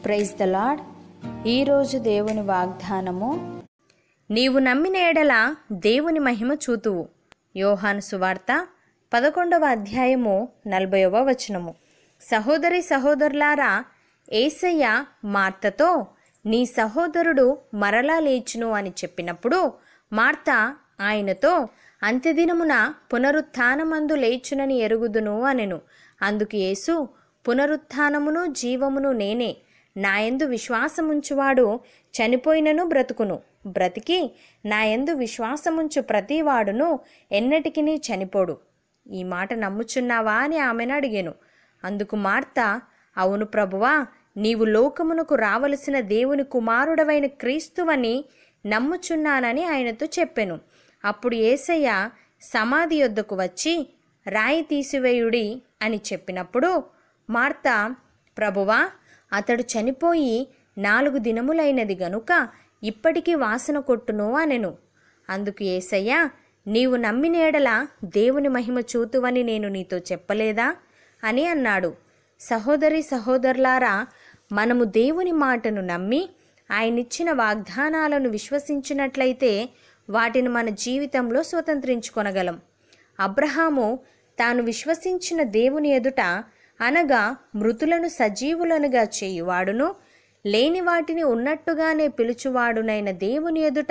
praise the lord ఈరోజు దేవుని వాగ్దానము నీవు నమ్మిన ఎడల దేవుని మహిమ చూతువు యోహాను సువార్త పదకొండవ అధ్యాయము నలభైవ వచనము సహోదరి సహోదరులారా ఏసయ్య మార్తతో నీ సహోదరుడు మరలా లేచును అని చెప్పినప్పుడు మార్త ఆయనతో అంత్యదినమున పునరుత్థానమందు లేచునని ఎరుగుదును అనెను అందుకు యేసు పునరుత్థానమును జీవమును నేనే నాయందు విశ్వాసముంచువాడు చనిపోయినను బ్రతుకును బ్రతికి నాయందు విశ్వాసముంచు ప్రతివాడును ఎన్నటికినీ చనిపోడు ఈ మాట నమ్ముచున్నావా అని ఆమెను అడిగాను అందుకు మార్త అవును ప్రభువా నీవు లోకమునకు రావలసిన దేవుని కుమారుడవైన క్రీస్తువని నమ్ముచున్నానని ఆయనతో చెప్పెను అప్పుడు ఏసయ్య సమాధి యొద్దకు వచ్చి రాయి తీసివేయుడి అని చెప్పినప్పుడు మార్త ప్రభువా అతడు చనిపోయి నాలుగు దినములైనది గనుక ఇప్పటికీ వాసన కొట్టును అనెను అందుకు ఏసయ్య నీవు నమ్మినేడల దేవుని మహిమ చూతువని నేను నీతో చెప్పలేదా అని అన్నాడు సహోదరి సహోదరులారా మనము దేవుని మాటను నమ్మి ఆయనిచ్చిన వాగ్దానాలను విశ్వసించినట్లయితే వాటిని మన జీవితంలో స్వతంత్రించుకొనగలం అబ్రహాము తాను విశ్వసించిన దేవుని ఎదుట అనగా మృతులను సజీవులనుగా చేయువాడును లేని వాటిని ఉన్నట్టుగానే పిలుచువాడునైన దేవుని ఎదుట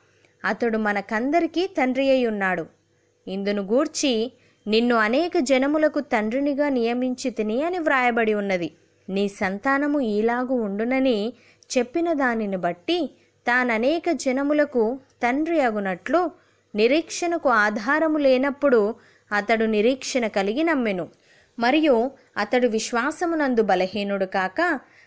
అతడు మనకందరికీ తండ్రి అయి ఉన్నాడు ఇందును గూర్చి నిన్ను అనేక జనములకు తండ్రినిగా నియమించి తిని అని వ్రాయబడి ఉన్నది నీ సంతానము ఈలాగు ఉండునని చెప్పిన దానిని బట్టి తాననేక జనములకు తండ్రి అగునట్లు నిరీక్షణకు ఆధారము లేనప్పుడు అతడు నిరీక్షణ కలిగి నమ్మెను మరియు అతడు విశ్వాసమునందు బలహీనుడు కాక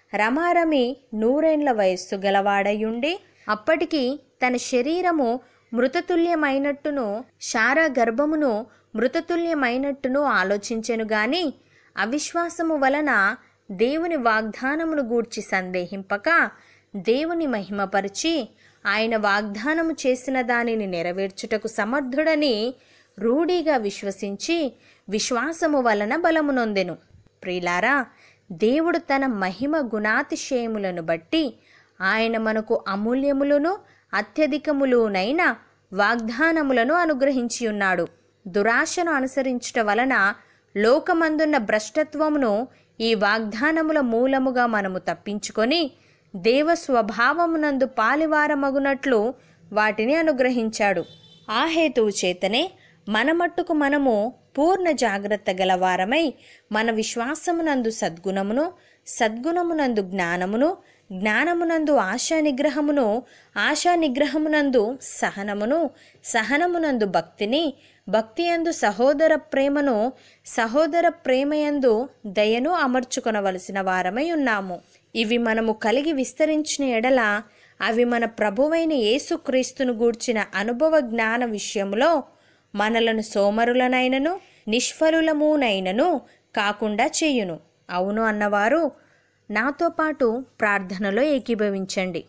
రమారమి నూరేండ్ల వయస్సు గలవాడయుండి అప్పటికి తన శరీరము మృతతుల్యమైనట్టును శార గర్భమును మృతతుల్యమైనట్టును ఆలోచించెను గాని అవిశ్వాసము వలన దేవుని వాగ్దానమును గూర్చి సందేహింపక దేవుని మహిమపరిచి ఆయన వాగ్దానము చేసిన దానిని నెరవేర్చుటకు సమర్థుడని రూఢిగా విశ్వసించి విశ్వాసము వలన బలమునొందెను ప్రిలారా దేవుడు తన మహిమ గుణాతిశయములను బట్టి ఆయన మనకు అమూల్యములను అత్యధికములునైన వాగ్దానములను అనుగ్రహించి ఉన్నాడు దురాశను అనుసరించుట వలన లోకమందున్న భ్రష్టత్వమును ఈ వాగ్దానముల మూలముగా మనము తప్పించుకొని దేవ స్వభావమునందు పాలివారమగునట్లు వాటిని అనుగ్రహించాడు ఆ హేతువు చేతనే మన మట్టుకు మనము పూర్ణ జాగ్రత్త గలవారమై మన విశ్వాసమునందు సద్గుణమును సద్గుణమునందు జ్ఞానమును జ్ఞానమునందు ఆశా నిగ్రహమును ఆశా నిగ్రహమునందు సహనమును సహనమునందు భక్తిని భక్తి యందు సహోదర ప్రేమను సహోదర ప్రేమయందు దయను అమర్చుకొనవలసిన వారమై ఉన్నాము ఇవి మనము కలిగి విస్తరించిన ఎడల అవి మన ప్రభువైన యేసుక్రీస్తును గూర్చిన అనుభవ జ్ఞాన విషయములో మనలను సోమరులనైనను నిష్ఫలులమునైనను కాకుండా చేయును అవును అన్నవారు నాతో పాటు ప్రార్థనలో ఏకీభవించండి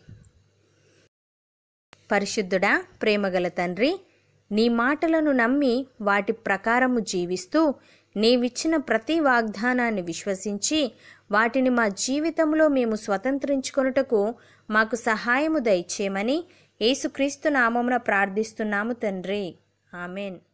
పరిశుద్ధుడా ప్రేమగల తండ్రి నీ మాటలను నమ్మి వాటి ప్రకారము జీవిస్తూ నీవిచ్చిన ప్రతి వాగ్దానాన్ని విశ్వసించి వాటిని మా జీవితంలో మేము స్వతంత్రించుకొనుటకు మాకు సహాయము దయచేయమని యేసుక్రీస్తు నామమున ప్రార్థిస్తున్నాము తండ్రి ఆమెన్